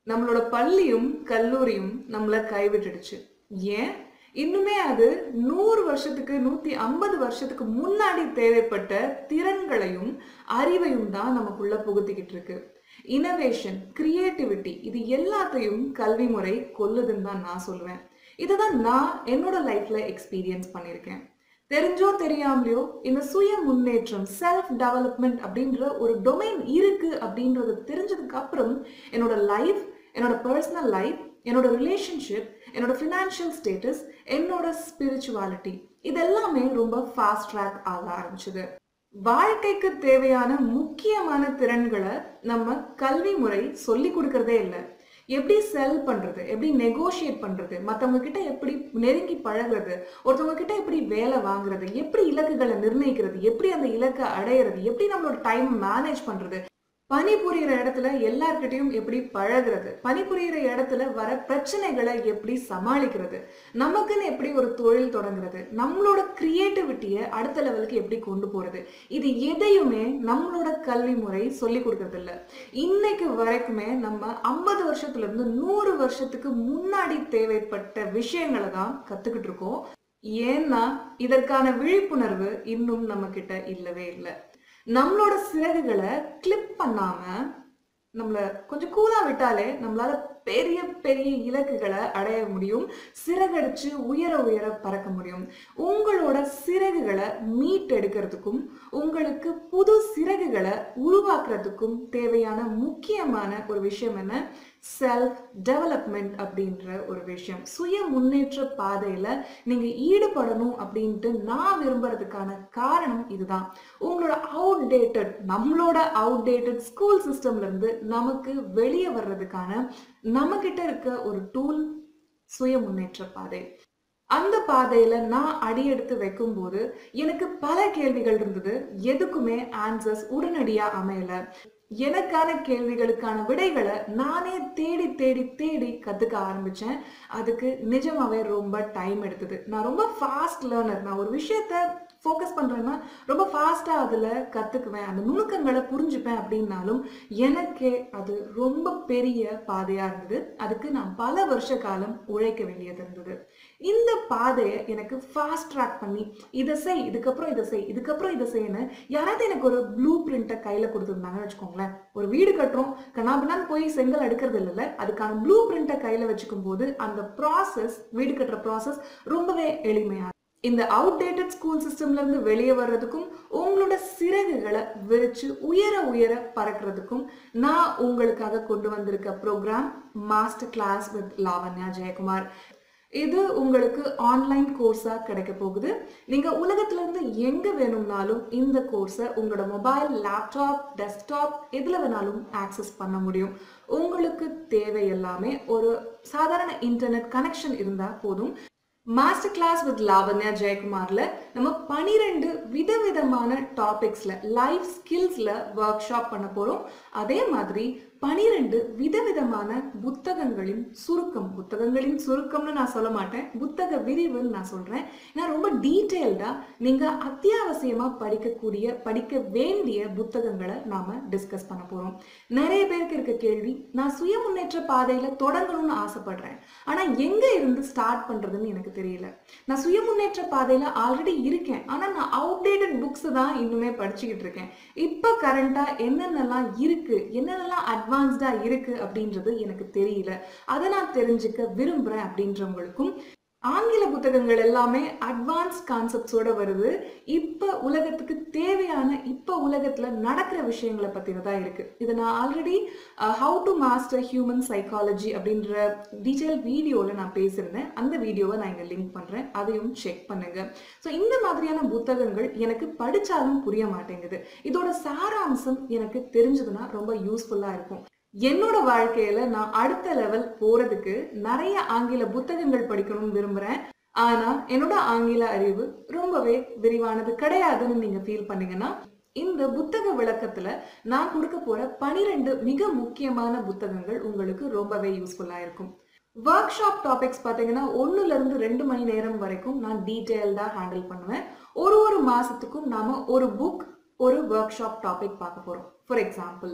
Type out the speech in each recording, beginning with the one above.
நம்மளோட பள்ளியும் கல்லூரியும் நம்மள கைவிட்டுடுச்சு ஏன் இன்னுமே அது நூறு வருஷத்துக்கு நூத்தி ஐம்பது வருஷத்துக்கு முன்னாடி தேவைப்பட்ட திறன்களையும் அறிவையும் தான் நமக்குள்ள புகுத்திக்கிட்டு இருக்கு இனோவேஷன் கிரியேட்டிவிட்டி இது எல்லாத்தையும் கல்வி முறை கொல்லுதுன்னு தான் நான் சொல்லுவேன் இதுதான் நான் என்னோட லைஃப்ல எக்ஸ்பீரியன்ஸ் பண்ணியிருக்கேன் தெரிஞ்சோ தெரியாமலையோ இந்த சுய முன்னேற்றம் செல்ஃப் டெவலப்மெண்ட் அப்படின்ற ஒரு டொமைன் இருக்கு அப்படின்றது தெரிஞ்சதுக்கு அப்புறம் என்னோட லைஃப் என்னோட பர்சனல் லைஃப் என்னோட ரிலேஷன்ஷிப் என்னோட ஃபினான்ஷியல் ஸ்டேட்டஸ் என்னோட ஸ்பிரிச்சுவாலிட்டி இதெல்லாமே ரொம்ப ஃபாஸ்ட் ட்ராக் ஆக ஆரம்பிச்சது வாழ்க்கைக்கு தேவையான முக்கியமான திறன்களை நம்ம கல்வி முறை சொல்லி கொடுக்கறதே இல்லை எப்படி செல் பண்றது எப்படி நெகோஷியேட் பண்றது மத்தவங்க கிட்ட எப்படி நெருங்கி பழகுறது ஒருத்தவங்க கிட்ட எப்படி வேலை வாங்குறது எப்படி இலக்குகளை நிர்ணயிக்கிறது எப்படி அந்த இலக்கை அடையிறது எப்படி நம்மளோட டைம் மேனேஜ் பண்றது பணிபுரியிற இடத்துல எல்லார்கிட்டயும் எப்படி பழகுறது பணிபுரியிற இடத்துல வர பிரச்சனைகளை எப்படி சமாளிக்கிறது நமக்குன்னு எப்படி ஒரு தொழில் தொடங்குறது நம்மளோட கிரியேட்டிவிட்டியை அடுத்த லெவலுக்கு எப்படி கொண்டு போறது இது எதையுமே நம்மளோட கல்வி முறை சொல்லி கொடுக்கறது இல்ல இன்னைக்கு வரைக்குமே நம்ம ஐம்பது வருஷத்துல இருந்து நூறு வருஷத்துக்கு முன்னாடி தேவைப்பட்ட விஷயங்களை தான் கத்துக்கிட்டு இருக்கோம் ஏன்னா இதற்கான விழிப்புணர்வு இன்னும் நம்ம கிட்ட இல்லவே இல்லை நம்மளோட சிறகுகளை கிளிப் பண்ணாம நம்மள கொஞ்சம் கூலா விட்டாலே நம்மளால பெரிய பெரிய இலக்குகளை அடைய முடியும் சிறகடிச்சு உயர உயர பறக்க முடியும் உங்களோட சிறகுகளை மீட் எடுக்கிறதுக்கும் உங்களுக்கு புது சிறகுகளை உருவாக்குறதுக்கும் தேவையான முக்கியமான ஒரு விஷயம் என்ன செல்ஃப் டெவலப்மெண்ட் அப்படின்ற ஒரு விஷயம் சுய முன்னேற்ற பாதையில நீங்க ஈடுபடணும் அப்படின்ட்டு நான் விரும்புறதுக்கான காரணம் இதுதான் உங்களோட அவுடேட்டட் நம்மளோட அவுடேட்டட் ஸ்கூல் சிஸ்டம்ல இருந்து நமக்கு வெளியே வர்றதுக்கான நம்ம கிட்ட இருக்க ஒரு டூல் சுய முன்னேற்ற பாதை அந்த பாதையில நான் அடியெடுத்து வைக்கும்போது எனக்கு பல கேள்விகள் இருந்தது எதுக்குமே ஆன்சர்ஸ் உடனடியா அமையல எனக்கான கேள்விகளுக்கான விடைகளை நானே தேடி தேடி தேடி கத்துக்க ஆரம்பிச்சேன் அதுக்கு நிஜமாவே ரொம்ப டைம் எடுத்தது நான் ரொம்ப ஃபாஸ்ட் லேர்னர் நான் ஒரு விஷயத்த ஃபோக்கஸ் பண்றேன்னா ரொம்ப ஃபாஸ்டா அதுல கத்துக்குவேன் அந்த நுணுக்கங்களை புரிஞ்சுப்பேன் அப்படின்னாலும் எனக்கே அது ரொம்ப பெரிய பாதையா இருந்தது அதுக்கு நான் பல வருஷ காலம் உழைக்க வேண்டியது இருந்தது இந்த பாதையை எனக்கு ஃபாஸ்ட் ட்ராக் பண்ணி இதை செய் இதுக்கப்புறம் இதை செய் இதுக்கப்புறம் இதை செய்யணும் யாராவது எனக்கு ஒரு ப்ளூ பிரிண்ட்டை கையில கொடுத்துருந்தாங்கன்னு வச்சுக்கோங்களேன் ஒரு வீடு கட்டுறோம் கண்ணாபின்னான்னு போய் செங்கல் அடுக்கிறது இல்லைல்ல அதுக்கான ப்ளூ பிரிண்ட்டை கையில வச்சுக்கும் போது அந்த ப்ராசஸ் வீடு கட்டுற ப்ராசஸ் ரொம்பவே எளிமையா இந்த அவுடேட்டட் ஸ்கூல் சிஸ்டம்ல இருந்து வெளியே வர்றதுக்கும் உங்களோட சிறகுகளை விரிச்சு உயர உயர பறக்கிறதுக்கும் நான் உங்களுக்காக கொண்டு வந்திருக்க program master class with Lavanya Jayakumar இது உங்களுக்கு ஆன்லைன் கோர்ஸா கிடைக்க போகுது நீங்க உலகத்துல இருந்து எங்க வேணும்னாலும் இந்த கோர்ஸை உங்களோட மொபைல் லேப்டாப் டெஸ்க்டாப் எதுல வேணாலும் ஆக்சஸ் பண்ண முடியும் உங்களுக்கு தேவை எல்லாமே ஒரு சாதாரண இன்டர்நெட் கனெக்ஷன் இருந்தா போதும் மாஸ்டர் கிளாஸ் வித் லாவண்யா ஜெயக்குமார்ல நம்ம பனிரெண்டு விதவிதமான டாபிக்ஸ்ல லைஃப் ஸ்கில்ஸ்ல ஒர்க் ஷாப் பண்ண போறோம் அதே மாதிரி பனிரெண்டு விதவிதமான புத்தகங்களின் சுருக்கம் புத்தகங்களின் சுருக்கம்னு நான் சொல்ல மாட்டேன் புத்தக விரிவுன்னு நான் சொல்றேன் ஏன்னா ரொம்ப டீட்டெயில்டா நீங்க அத்தியாவசியமா படிக்கக்கூடிய படிக்க வேண்டிய புத்தகங்களை நாம டிஸ்கஸ் பண்ண போறோம் நிறைய பேருக்கு இருக்க கேள்வி நான் சுய முன்னேற்ற பாதையில தொடங்கணும்னு ஆசைப்படுறேன் ஆனா எங்க இருந்து ஸ்டார்ட் பண்றதுன்னு எனக்கு தெரியல நான் சுய முன்னேற்ற பாதையில ஆல்ரெடி இருக்கேன் ஆனா நான் அவுடேட்டட் புக்ஸ் தான் இன்னுமே படிச்சுக்கிட்டு இருக்கேன் இப்ப கரண்டா என்னென்னலாம் இருக்கு என்னென்னலாம் அட்வான்ஸ்டா இருக்கு அப்படின்றது எனக்கு தெரியல அதை நான் தெரிஞ்சுக்க விரும்புறேன் அப்படின்றவங்களுக்கும் ஆங்கில புத்தகங்கள் எல்லாமே அட்வான்ஸ் கான்செப்ட்ஸோட வருது இப்ப உலகத்துக்கு தேவையான இப்ப உலகத்துல நடக்கிற விஷயங்களை பத்தினதா இருக்கு இது நான் already how to master human psychology அப்படின்ற டீட்டெயில் வீடியோல நான் பேசியிருந்தேன் அந்த வீடியோவை நான் இங்க லிங்க் பண்றேன் அதையும் செக் பண்ணுங்க ஸோ இந்த மாதிரியான புத்தகங்கள் எனக்கு படிச்சாலும் புரிய மாட்டேங்குது இதோட சாராம்சம் எனக்கு தெரிஞ்சதுன்னா ரொம்ப யூஸ்ஃபுல்லா இருக்கும் என்னோட வாழ்க்கையில நான் அடுத்த லெவல் போறதுக்கு நிறைய ஆங்கில புத்தகங்கள் படிக்கணும்னு விரும்புறேன் ஆனா என்னோட ஆங்கில அறிவு ரொம்பவே விரிவானது கிடையாதுன்னு நீங்க ஃபீல் பண்ணீங்கன்னா இந்த புத்தக விளக்கத்துல நான் கொடுக்க போற பனிரெண்டு மிக முக்கியமான புத்தகங்கள் உங்களுக்கு ரொம்பவே யூஸ்ஃபுல்லா இருக்கும் ஒர்க் ஷாப் டாபிக்ஸ் பார்த்தீங்கன்னா ஒன்னுல இருந்து ரெண்டு மணி நேரம் வரைக்கும் நான் டீட்டெயில்டா ஹேண்டில் பண்ணுவேன் ஒரு ஒரு மாசத்துக்கும் நாம ஒரு புக் ஒரு ஒர்க் ஷாப் டாபிக் பார்க்க போறோம் for example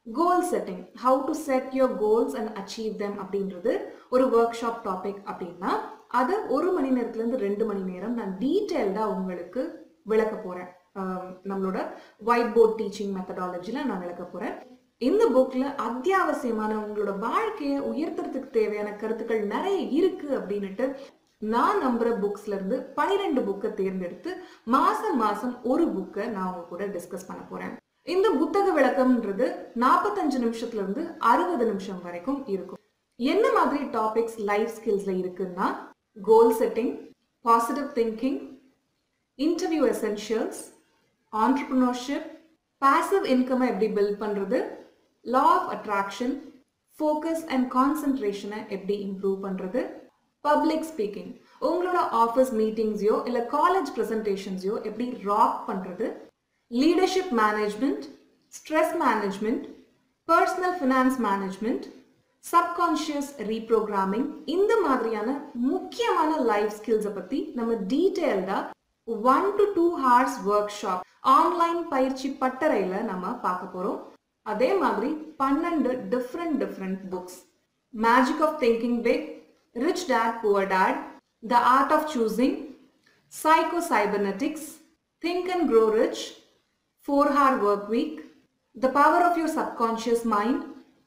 goal setting how to set your goals and achieve them அப்படின்றது ஒரு ஒர்க் ஷாப் டாபிக் அப்படின்னா அதை ஒரு மணி நேரத்துலேருந்து ரெண்டு மணி நேரம் நான் டீட்டெயில்டாக உங்களுக்கு விளக்க போகிறேன் நம்மளோட ஒயிட் போர்ட் டீச்சிங் மெத்தடாலஜியில் நான் விளக்க போகிறேன் இந்த புக்கில் அத்தியாவசியமான உங்களோட வாழ்க்கையை உயர்த்துறதுக்கு தேவையான கருத்துக்கள் நிறைய இருக்கு அப்படின்னுட்டு நான் நம்புற புக்ஸ்ல இருந்து பனிரெண்டு புக்கை தேர்ந்தெடுத்து மாசம் மாசம் ஒரு புக்கை நான் உங்க கூட டிஸ்கஸ் பண்ண போறேன் இந்த புத்தக விளக்கம்ன்றது நாற்பத்தஞ்சு நிமிஷத்துல இருந்து அறுபது நிமிஷம் வரைக்கும் இருக்கும் என்ன மாதிரி டாபிக்ஸ் லைஃப் ஸ்கில்ஸ்ல இருக்குன்னா goal setting positive thinking interview essentials entrepreneurship passive இன்கமை எப்படி பில்ட் பண்றது law of attraction focus and கான்சென்ட்ரேஷனை எப்படி இம்ப்ரூவ் பண்றது பப்ளிக் ஸ்பீக்கிங் உங்களோட ஆஃபீஸ் மீட்டிங்ஸையோ இல்லை காலேஜ் ப்ரெசன்டேஷன்ஸையோ எப்படி ராக் பண்ணுறது leadership management stress management personal finance management subconscious reprogramming இந்த மாதிரியான முக்கியமான லைஃப் ஸ்கில்ஸை பற்றி நம்ம டீட்டெயில்டாக one to two hours workshop online பயிற்சி பட்டறையில் நம்ம பார்க்க போகிறோம் அதே மாதிரி பன்னெண்டு different different books magic of thinking big rich dad poor dad the art of choosing psycho cybernetics think and grow rich four hour work week the power of your subconscious mind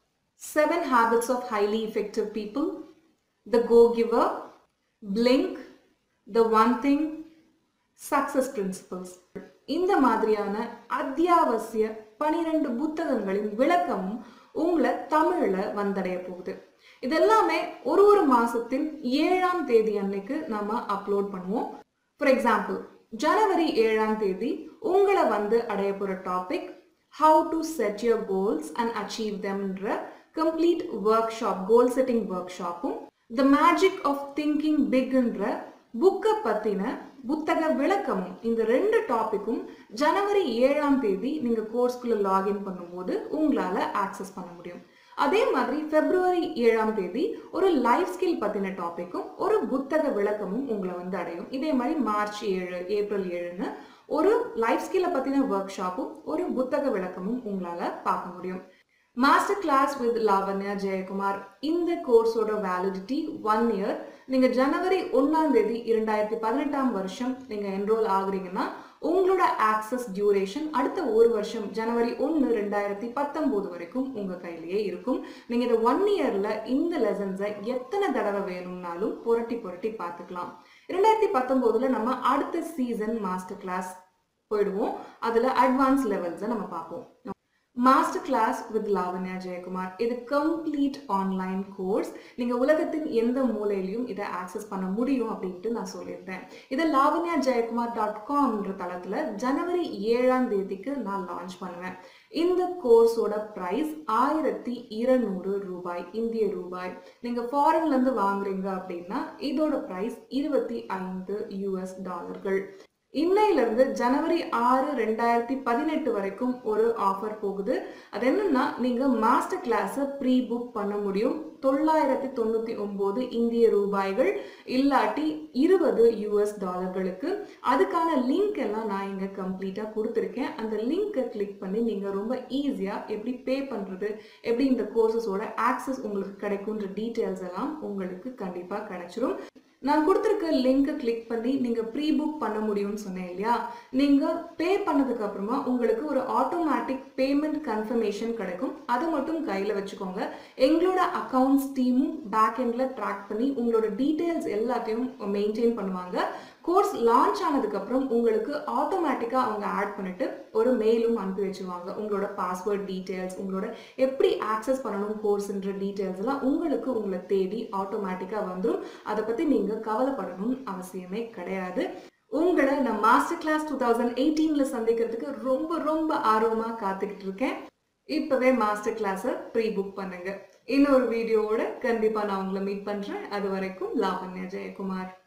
seven habits of highly effective people the go giver blink the one thing success principles இந்த மாதிரியான அத்தியாவசிய பனிரெண்டு புத்தகங்களின் விளக்கமும் உங்களை தமிழ்ல வந்தடைய போகுது இதெல்லாமே ஒரு ஒரு மாசத்தின் ஏழாம் தேதி அன்னைக்கு நாம அப்லோட் பண்ணுவோம் ஃபார் எக்ஸாம்பிள் ஜனவரி ஏழாம் தேதி உங்களை வந்து அடைய போற topic how to set your goals and achieve தெம்ன்ற complete workshop goal setting ஒர்க் ஷாப்பும் த மேஜிக் ஆஃப் திங்கிங் பிக்ன்ற புக்கை பத்தின புத்தக விளக்கமும் இந்த ரெண்டு டாபிக்கும் ஜனவரி ஏழாம் தேதி நீங்க கோர்ஸ்குள்ள லாகின் பண்ணும்போது உங்களால ஆக்சஸ் பண்ண முடியும் அதே மாதிரி பிப்ரவரி ஏழாம் தேதி ஒரு லைஃப் ஸ்கில் பத்தின டாபிக்கும் ஒரு புத்தக விளக்கமும் உங்களை வந்து அடையும் இதே மாதிரி மார்ச் ஏழு ஏப்ரல் ஏழுன்னு ஒரு லைஃப் ஸ்கில்லை பத்தின ஒர்க் ஷாப்பும் ஒரு புத்தக விளக்கமும் உங்களால பார்க்க முடியும் master class with Lavanya Jayakumar இந்த கோர்ஸோட வேலிடிட்டி ஒன் இயர் நீங்க ஜனவரி ஒன்னாம் தேதி இரண்டாயிரத்தி பதினெட்டாம் வருஷம் நீங்க என்ரோல் ஆகுறீங்கன்னா உங்களோட ஆக்சஸ் டியூரேஷன் அடுத்த ஒரு வருஷம் ஜனவரி ஒன்று ரெண்டாயிரத்தி பத்தொம்போது வரைக்கும் உங்க கையிலேயே இருக்கும் நீங்க இந்த ஒன் இயர்ல இந்த லெசன்ஸை எத்தனை தடவை வேணும்னாலும் புரட்டி புரட்டி பார்த்துக்கலாம் ரெண்டாயிரத்தி பத்தொம்போதுல நம்ம அடுத்த சீசன் மாஸ்டர் கிளாஸ் போயிடுவோம் அதுல அட்வான்ஸ் லெவல்ஸை நம்ம பார்ப்போம் master class with Lavanya Jayakumar இது கம்ப்ளீட் ஆன்லைன் கோர்ஸ் நீங்கள் உலகத்தின் எந்த மூலையிலையும் இதை ஆக்சஸ் பண்ண முடியும் அப்படின்ட்டு நான் சொல்லியிருந்தேன் இதை லாவண்யா ஜெயக்குமார் டாட் காம்ன்ற தளத்தில் ஜனவரி ஏழாம் தேதிக்கு நான் லான்ச் பண்ணுவேன் இந்த கோர்ஸோட ப்ரைஸ் ஆயிரத்தி இருநூறு ரூபாய் இந்திய ரூபாய் நீங்கள் ஃபாரின்லேருந்து வாங்குறீங்க அப்படின்னா இதோட ப்ரைஸ் இருபத்தி ஐந்து யூஎஸ் டாலர்கள் இன்னையிலிருந்து ஜனவரி ஆறு ரெண்டாயிரத்தி பதினெட்டு வரைக்கும் ஒரு ஆஃபர் போகுது அது என்னன்னா நீங்க மாஸ்டர் கிளாஸை ப்ரீ புக் பண்ண முடியும் தொள்ளாயிரத்தி தொண்ணூத்தி ஒன்பது இந்திய ரூபாய்கள் இல்லாட்டி இருபது யூஎஸ் டாலர்களுக்கு அதுக்கான லிங்க் எல்லாம் நான் இங்க கம்ப்ளீட்டா கொடுத்துருக்கேன் அந்த லிங்கை கிளிக் பண்ணி நீங்க ரொம்ப ஈஸியா எப்படி பே பண்றது எப்படி இந்த கோர்சஸோட ஆக்சஸ் உங்களுக்கு கிடைக்கும்ன்ற டீட்டெயில்ஸ் எல்லாம் உங்களுக்கு கண்டிப்பா கிடைச்சிரும் நான் கொடுத்துருக்க லிங்கை கிளிக் பண்ணி நீங்கள் ப்ரீ புக் பண்ண முடியும்னு சொன்னேன் இல்லையா நீங்கள் பே பண்ணதுக்கு அப்புறமா உங்களுக்கு ஒரு ஆட்டோமேட்டிக் பேமெண்ட் கன்ஃபர்மேஷன் கிடைக்கும் அதை மட்டும் கையில் வச்சுக்கோங்க எங்களோட அக்கௌண்ட்ஸ் டீமும் பேக் எண்டில் ட்ராக் பண்ணி உங்களோட டீட்டெயில்ஸ் எல்லாத்தையும் மெயின்டைன் பண்ணுவாங்க கோர்ஸ் லான்ச் ஆனதுக்கப்புறம் உங்களுக்கு ஆட்டோமேட்டிக்காக அவங்க ஆட் பண்ணிட்டு ஒரு மெயிலும் அனுப்பி வச்சுருவாங்க உங்களோட பாஸ்வேர்ட் டீட்டெயில்ஸ் உங்களோட எப்படி ஆக்சஸ் பண்ணணும் கோர்ஸ்ன்ற டீட்டெயில்ஸ் எல்லாம் உங்களுக்கு உங்களை தேடி ஆட்டோமேட்டிக்காக வந்துடும் அதை பற்றி நீங்கள் கவலைப்படணும்னு அவசியமே கிடையாது உங்களை நான் மாஸ்டர் கிளாஸ் டூ தௌசண்ட் எயிட்டீனில் சந்திக்கிறதுக்கு ரொம்ப ரொம்ப ஆர்வமாக காத்துக்கிட்டு இருக்கேன் இப்போவே மாஸ்டர் கிளாஸை ப்ரீ புக் பண்ணுங்க இன்னொரு வீடியோவோட கண்டிப்பாக நான் உங்களை மீட் பண்ணுறேன் அது வரைக்கும் லாவண்யா ஜெயக்குமார்